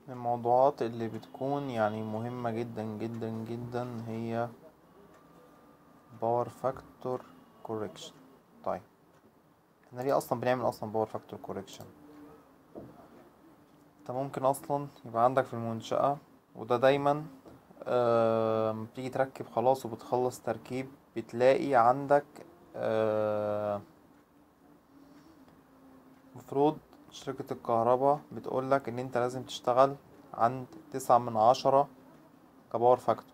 من الموضوعات اللي بتكون يعني مهمة جدا جدا جدا هي باور فاكتور كوريكشن طيب احنا ليه اصلا بنعمل اصلا باور فاكتور كوريكشن انت ممكن اصلا يبقى عندك في المنشأة وده دايما آه، لما بتيجي تركب خلاص وبتخلص تركيب بتلاقي عندك آه، مفروض شركة الكهرباء بتقولك ان انت لازم تشتغل عند تسعة من عشرة كباور فاكتور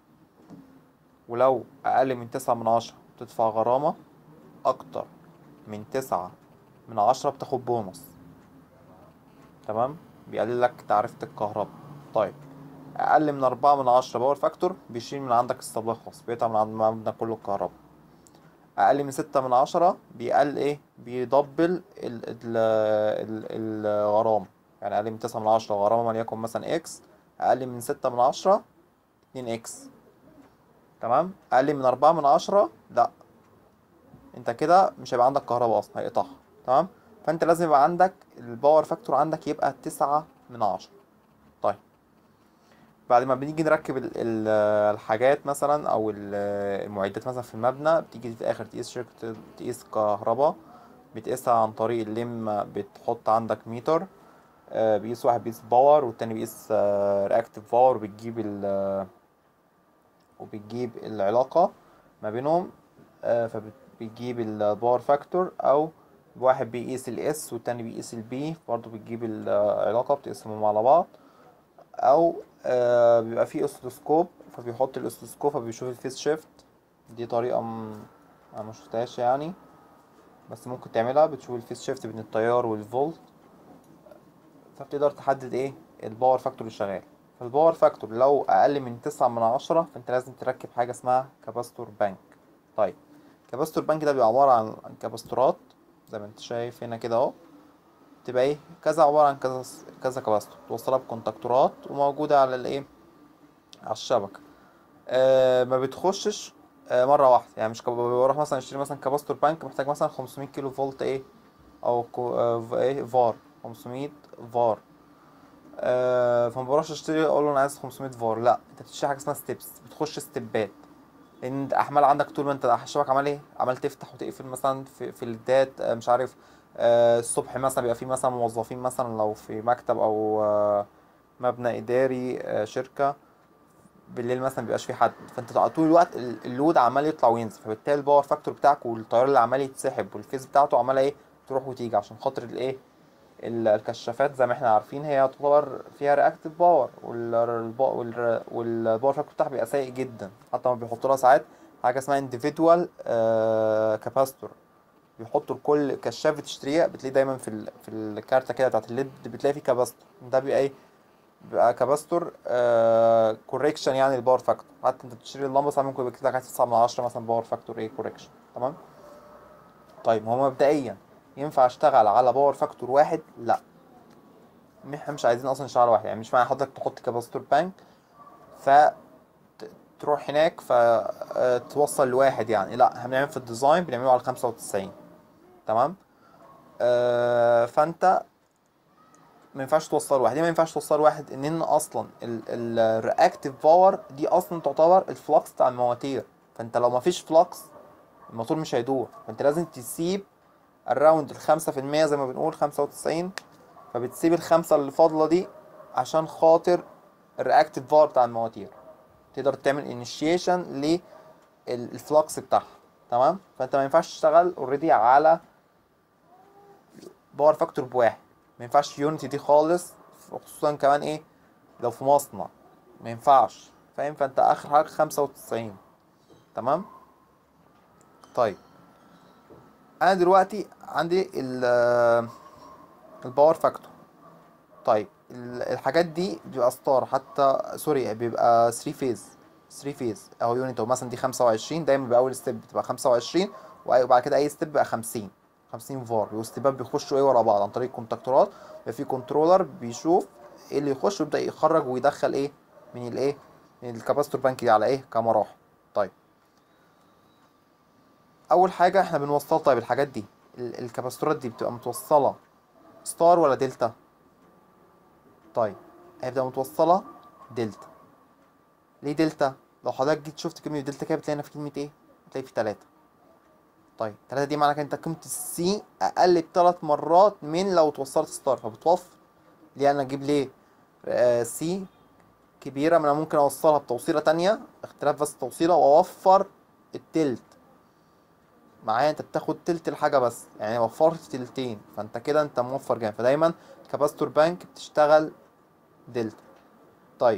ولو اقل من تسعة من عشرة بتدفع غرامة اكتر من تسعة من عشرة بتاخد بونص تمام بيقلل لك تعرفة الكهرباء طيب اقل من أربعة من عشرة باور فاكتور بيشيل من عندك السبلاي خالص بيقطع من عند المبنى كله الكهرباء اقل من ستة من عشرة بيقل ايه بيدبل ال ال ال الغرامة يعني اقل من تسعة من عشرة غرامة وليكن مثلا اكس اقل من ستة من عشرة اتنين اكس تمام اقل من أربعة من عشرة لا انت كده مش هيبقى عندك كهرباء اصلا هيقطعها تمام فانت لازم يبقى عندك الباور فاكتور عندك يبقى تسعة من عشرة طيب بعد ما بنيجي نركب ال- ال- الحاجات مثلا او ال- المعدات مثلا في المبنى بتيجي في الاخر تقيس شركة تقيس كهرباء بتقيسها عن طريق اللم بتحط عندك ميتر آه، بيقيس واحد بيقيس باور والتاني بيقيس رياكتيف باور وبتجيب ال وبتجيب العلاقة ما بينهم آه، فبتجيب الباور فاكتور او واحد بيقيس الاس والتاني بيقيس البي برضه بتجيب العلاقة بتقسمهم على بعض او آه بيبقى فيه اسلوسكوب فبيحط الاسلوسكوب فبيشوف الفيس شيفت دي طريقة م... انا ما شفتهاش يعني بس ممكن تعملها بتشوف الفيس شيفت بين التيار والفولت فبتقدر تحدد ايه الباور فاكتور اللي شغال فالباور فاكتور لو اقل من تسعة من عشرة فانت لازم تركب حاجة اسمها كاباستور بانك طيب كاباستور بانك ده بيبقى عبارة عن عن كاباستورات زي ما انت شايف هنا كده اهو تبقى ايه كذا عبارة عن كذا كذا كاباستور توصلها بكونتاكتورات وموجودة على الايه على الشبكة آه ما بتخشش آه مرة واحدة يعني مش كب- بروح مثلا اشتري مثلا كاباستور بانك محتاج مثلا 500 كيلو فولت ايه او كو آه ف- ايه فار 500 فار آه فما بروحش اشتري اقول له انا عايز 500 فار لا انت بتشتري حاجة اسمها ستيبس بتخش ستيبات لان انت احمال عندك طول ما انت الشبكة عمال ايه عمال تفتح وتقفل مثلا في في الليدات آه مش عارف آه الصبح مثلا بيبقى في مثلا موظفين مثلا لو في مكتب او آه مبنى اداري آه شركة بالليل مثلا مبيبقاش في حد فانت طول الوقت ال- اللود عمال يطلع وينزل فبالتالي الباور فاكتور بتاعك والتيار اللي عمال يتسحب والفيز بتاعته عماله ايه تروح وتيجي عشان خاطر الايه ال- الكشافات زي ما احنا عارفين هي تعتبر فيها رياكتيف باور والباور فاكتور بتاعها بيبقى سيء جدا حتى ما بيحطوا لها ساعات حاجه اسمها individual كاباستور بيحطوا لكل كشاف بتشتريه بتلاقيه دايما في ال... في الكارته كده بتاعت الليد بتلاقي فيه كاباستور ده بيبقى ايه بيبقى كاباستور آه كوريكشن يعني الباور فاكتور حتى انت بتشتري اللمبه ساعات ممكن يبقى لك 9 من 10 مثلا باور فاكتور ايه كوريكشن تمام طيب هو مبدئيا ينفع اشتغل على باور فاكتور واحد لا احنا مش عايزين اصلا نشتغل على واحد يعني مش معنى حضرتك تحط كاباستور بانك ف ت- تروح هناك فتوصل لواحد يعني لا احنا بنعمل في الديزاين بنعمله على 95 تمام آه فانت ما ينفعش توصل واحد ليه ما ينفعش توصل واحد ان ان اصلا الرياكتيف باور دي اصلا تعتبر الفلكس بتاع المواتير فانت لو ما فيش فلكس الموتور مش هيدور فانت لازم تسيب الراوند الخمسة في المية زي ما بنقول خمسة وتسعين فبتسيب الخمسة اللي فاضلة دي عشان خاطر الرياكتيف باور بتاع المواتير تقدر تعمل انيشيشن للفلكس بتاعها تمام فانت ما ينفعش تشتغل اوريدي على باور فاكتور بواحد ما ينفعش يونيتي دي خالص خصوصا كمان ايه لو في مصنع ما ينفعش فاهم فانت اخر حاجه خمسة وتسعين تمام طيب انا دلوقتي عندي ال الباور فاكتور طيب ال- الحاجات دي بيبقى ستار حتى سوري بيبقى 3 فيز 3 فيز اهو يونت اهو مثلا دي 25 دايما بيبقى اول ستيب بتبقى 25 وبعد كده اي ستيب بقى 50 50 فار والستيبات بيخشوا ايه ورا بعض عن طريق كونتاكتورات بيبقى في كنترولر بيشوف ايه اللي يخش ويبدا يخرج ويدخل ايه من الايه من الكاباستور بانك دي على ايه كمراحل طيب اول حاجه احنا بنوصل طيب الحاجات دي ال- الكاباستورات دي بتبقى متوصله ستار ولا دلتا طيب هيبقى متوصلة دلتا ليه دلتا لو حضرتك جيت شفت كلمة دلتا كده بتلاقي هنا في كلمة ايه بتلاقي في تلاتة طيب تلاتة دي معنى كده انت قيمة السي اقل بتلات مرات من لو توصلت ستار فبتوفر ليه انا اجيب ليه آه سي كبيرة ما انا ممكن اوصلها بتوصيلة تانية اختلاف بس التوصيلة واوفر التلت معايا انت بتاخد تلت الحاجة بس يعني وفرت تلتين فانت كده انت موفر جامد فدايما كاباستور بانك بتشتغل دلتا طيب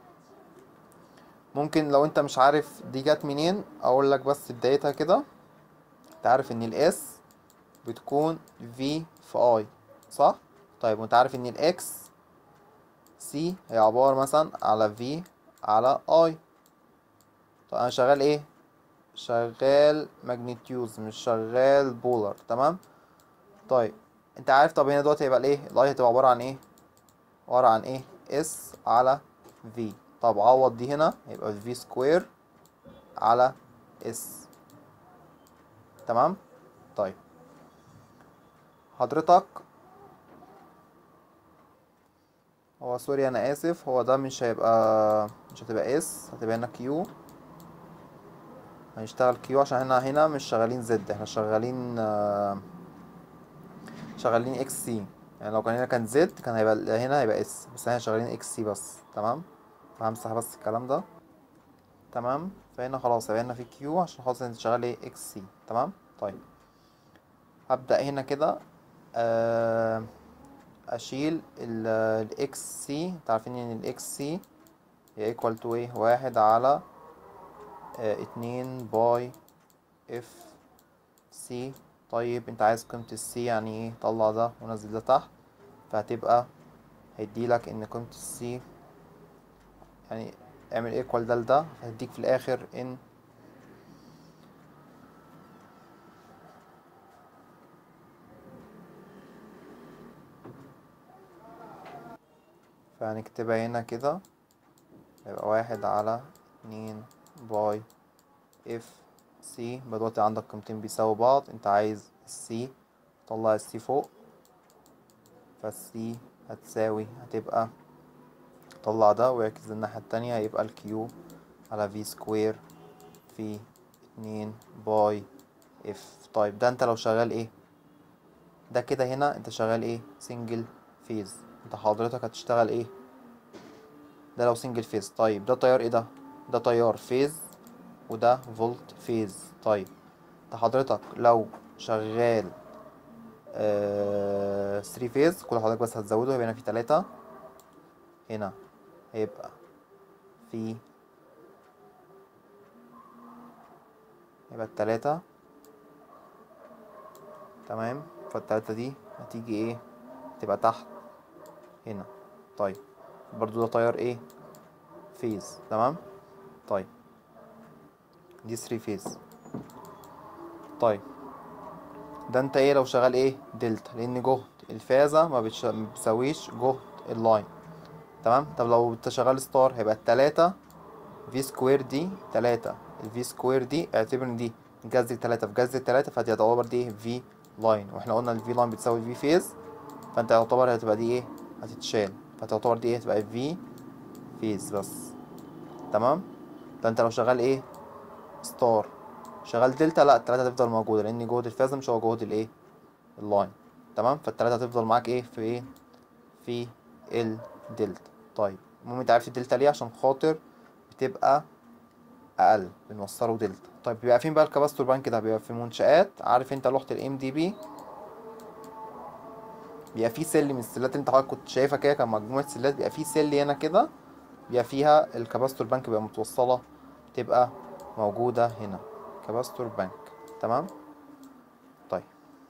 ممكن لو انت مش عارف دي جت منين اقول لك بس بدايتها كده انت عارف ان الاس بتكون في في اي صح طيب وانت عارف ان الاكس سي هي عبارة مثلا على في على اي طب انا شغال ايه شغال ماجنتيوز مش شغال بولر تمام طيب انت عارف طب هنا دلوقتي هيبقى الايه الاي هتبقى عبارة عن ايه عبارة عن ايه اس على في طب عوض دي هنا يبقى في سكوير على اس تمام طيب حضرتك هو سوري انا اسف هو ده مش هيبقى مش هتبقى اس هتبقى هنا كيو هنشتغل كيو عشان احنا هنا مش شغالين زد احنا شغالين آه، شغالين اكس سي يعني لو كان هنا كان زد كان هيبقى هنا هيبقى اس بس احنا شغالين اكس سي بس تمام فهمسح بس الكلام ده تمام فهنا خلاص هيبقى هنا في كيو عشان خلاص انت شغال ايه اكس سي تمام طيب هبدأ هنا كده آه، اشيل الاكس سي انت عارفين ان الاكس سي هي ايكوال تو ايه واحد على آه، اتنين باي اف سي طيب انت عايز قيمة السي يعني ايه طلع ده ونزل ده تحت فهتبقى هيديلك ان قيمة السي يعني اعمل ايكوال ده لده هيديك في الاخر ان فهنكتبها هنا كده يبقى واحد على اتنين باي اف سي دلوقتي عندك قيمتين بيساوي بعض انت عايز السي طلع السي فوق فالسي هتساوي هتبقى طلع ده ويعكس الناحية التانية هيبقى الكيو على في سكوير في اتنين باي اف طيب ده انت لو شغال ايه ده كده هنا انت شغال ايه سنجل فيز انت حضرتك هتشتغل ايه ده لو سنجل فيز طيب ده تيار ايه ده ده تيار فيز وده فولت فيز طيب انت حضرتك لو شغال آه 3 فيز كل حضرتك بس هتزوده هيبقى هنا في تلاتة هنا هيبقى في يبقى التلاتة تمام فالتلاتة دي هتيجي ايه تبقى تحت هنا طيب برضو ده تيار ايه فيز تمام طيب دي 3 فيز طيب ده انت ايه لو شغال ايه دلتا لان جهد الفازة ما بتش- ما بتساويش جهد اللاين تمام طب لو انت شغال ستار هيبقى التلاتة في سكوير دي تلاتة الفي سكوير دي اعتبر ان دي جذر تلاتة في جذر تلاتة فدي هتعتبر دي ايه في لاين واحنا قلنا الفي لاين بتساوي الفي فيز فانت يعتبر هتبقى دي ايه هتتشال فتعتبر دي ايه هتبقى في فيز بس تمام ده انت لو شغال ايه ستار شغال دلتا لا التلاتة هتفضل موجودة لأن جهد الفازة مش هو جهد الإيه اللاين تمام فالتلاتة هتفضل معاك إيه في إيه في الدلتا طيب المهم أنت عارف الدلتا ليه عشان خاطر بتبقى أقل بنوصله دلتا طيب بيبقى فين بقى الكباستور بانك ده بيبقى في منشآت عارف أنت لوحة الام دي بي بيبقى فيه سل من السلات اللي انت حضرتك كنت شايفها كده كان مجموعة سلات بيبقى فيه سل هنا كده بيبقى فيها الكباستور بانك بيبقى متوصلة تبقى موجودة هنا كباستور بانك تمام طيب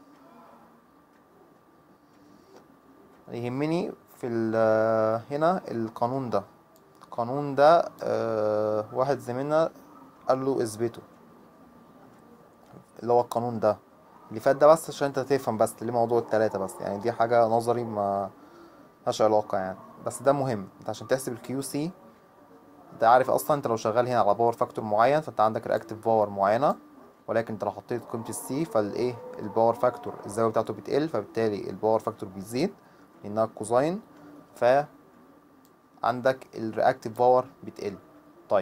يهمني في ال- هنا القانون ده القانون ده آه، واحد زميلنا قال له اثبته اللي هو القانون ده اللي فات ده بس عشان انت تفهم بس ليه موضوع التلاتة بس يعني دي حاجة نظري ما لهاش علاقة يعني بس ده مهم انت عشان تحسب الكيو سي انت عارف اصلا انت لو شغال هنا على باور فاكتور معين فانت عندك رياكتيف باور معينة ولكن انت لو حطيت قيمة السي فالايه الباور فاكتور الزاوية بتاعته بتقل فبالتالي الباور فاكتور بيزيد لانها كوزاين ف عندك الرياكتيف باور بتقل طيب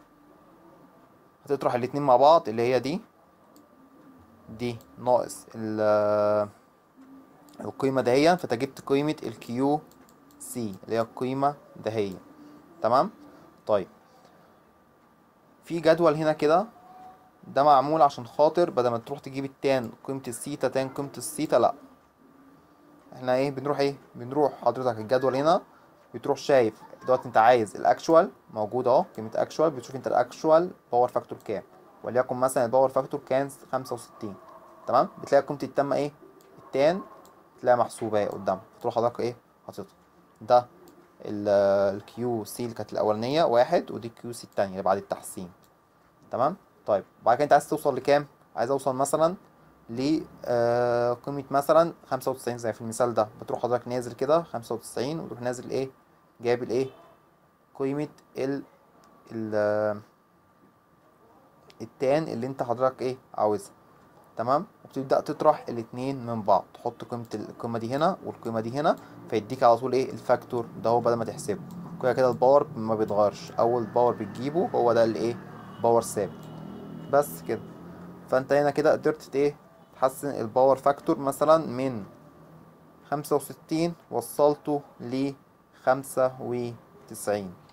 هتطرح الاتنين مع بعض اللي هي دي دي ناقص ال- القيمة دهيا فانت جبت قيمة الكيو سي اللي هي القيمة دهيا تمام طيب في جدول هنا كده ده معمول عشان خاطر بدل ما تروح تجيب التان قيمة السيتا تان قيمة السيتا لأ احنا ايه بنروح ايه بنروح حضرتك الجدول هنا بتروح شايف دلوقتي انت عايز الاكشوال موجود اهو قيمة اكشوال بتشوف انت الاكشوال باور فاكتور كام وليكن مثلا الباور فاكتور كان خمسة وستين تمام بتلاقي قيمة التم ايه التان تلاقيها محسوبة اهي قدامك فتروح حضرتك ايه حاططها ده الكيو سي اللي كانت الاولانية واحد ودي الكيو سي التانية اللي بعد التحسين تمام طيب بعد كده انت عايز توصل لكام عايز اوصل مثلا ل آه، قيمة مثلا خمسة وتسعين زي في المثال ده بتروح حضرتك نازل كده خمسة وتسعين وتروح نازل ايه جايب الايه قيمة ال ال آه، التان اللي انت حضرتك ايه عاوزها تمام وبتبدأ تطرح الاتنين من بعض تحط قيمة القيمة دي هنا والقيمة دي هنا فيديك على طول ايه الفاكتور ده هو بدل ما تحسبه كده كده الباور ما بيتغيرش اول باور بتجيبه هو ده اللي ايه باور ثابت بس كده فانت هنا كده قدرت ايه تحسن الباور فاكتور مثلا من خمسة وستين وصلته لخمسة وتسعين